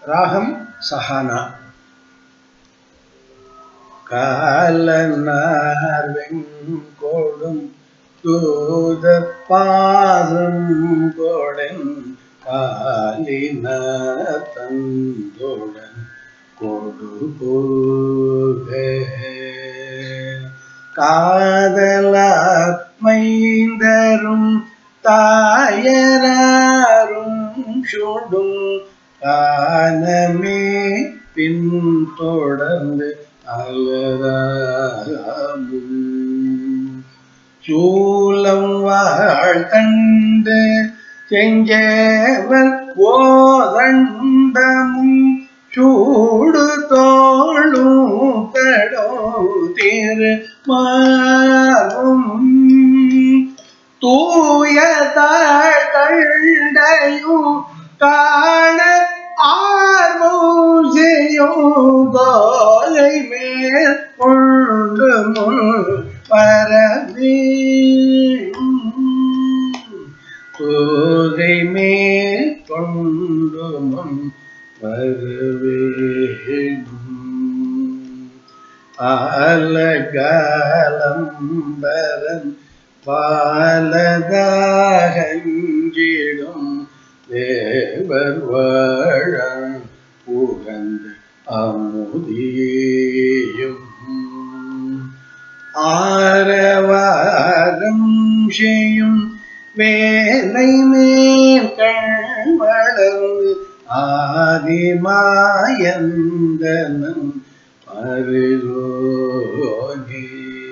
ராகம் சஹானா காலனார் வெங்கோடும் தூத பாதம் கோடன் காலின தந்தோடன் கொடு காதலார் மைந்தரும் தாயராரும் சுடும் கானமே பின்தொடர்ந்து அலராமும் சூலம் வாழ்த்தண்டு செஞ்சவர் ஓதண்டமும் சூடு தோளும் கடோ திரு மாறும் தூய தாழ்கண்டையும் காண ஆர்வம் செய்யும் தோலை மேல் கொண்டு முன் பரவே தோகை மேல் கொண்டு முன் ஆலகாலம்பரன் பாலதாகஞ்சிடும் தேவர் வாழ புகழ்ந்து அமுதியும் ஆரவாரம் செய்யும் வேலை மேல் கண் வளர்ந்து ஆதிமாயந்தனம் பருகோனே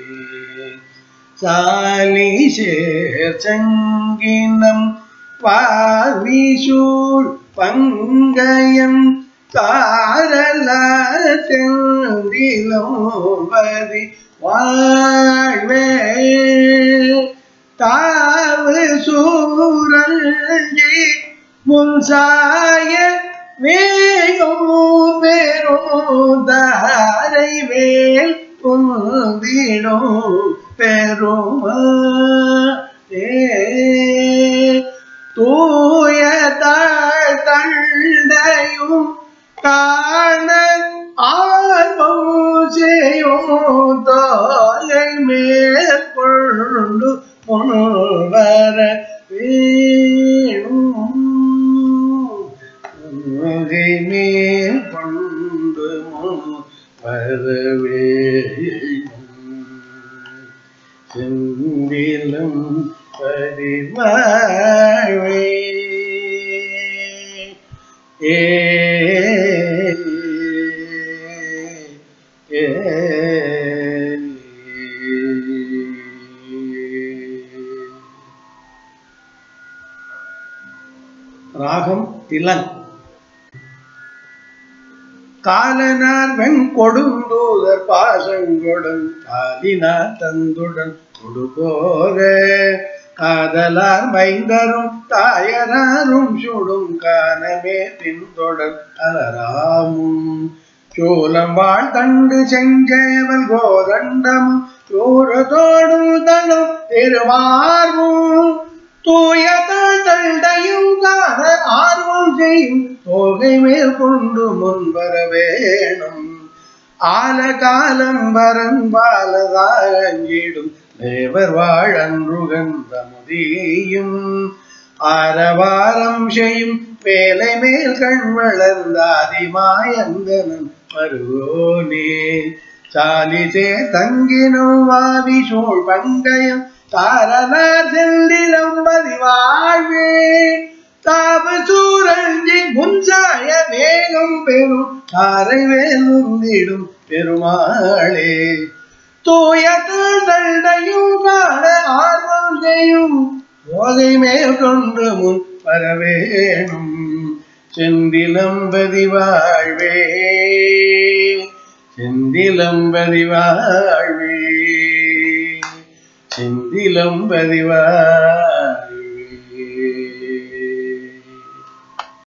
சாலி சேர் சங்கினம் பாவிசூழ் பங்கயம் தாரல செந்திலோபதி வாழ்வே தாவு சூரஞ்சி முன்சாய வேகம் பெரும் தாரை வேல் புந்திடும் பெருமா தூய தண்டையும் காண ஆர்வம் செய்யும் தோலை மேற்கொண்டு முன்வர வேணும் மேல் கொண்டு முன் வர வேணும் செந்திலும் பரிவாழ்வே ஏ ஏ ராகம் திலன் காலனார் வெண் கொடுந்தூதர் பாசங்கொடன் காலினார் தந்துடன் கொடுபோக காதலார் மைந்தரும் தாயராரும் சுடும் காணமே பின்தொடர் அலராமும் சோலம் வாழ் தண்டு செஞ்சேவல் கோதண்டமும் சூரதோடும் தனும் திருவார்வும் தூய தண்டையும் காண ஆர்வம் செய்யும் தோகை மேல் கொண்டு முன் வர வேணும் ஆல காலம் வரன் பாலதாயிடும் தேவர் வாழன்றுகந்த முதியும் ஆரவாரம் செய்யும் வேலை மேல் கண் வளர்ந்த அதிமாயந்தனன் வருவோனே சாலிசே தங்கினும் வாவி சூழ் பங்கயம் தாரனார் செந்திலம் பதிவாழ்வே தாப சூரஞ்சி முன்சாய வேகம் பெறும் தாரை வேலுந்திடும் பெருமாளே தூய தண்டையும் காண ஆர்வம் செய்யும் போதை மேல் கொண்டு முன் வரவேணும் செந்திலம்பதி வாழ்வே செந்திலம்பதி வாழ்வே செந்திலம்பதி வாழ்வே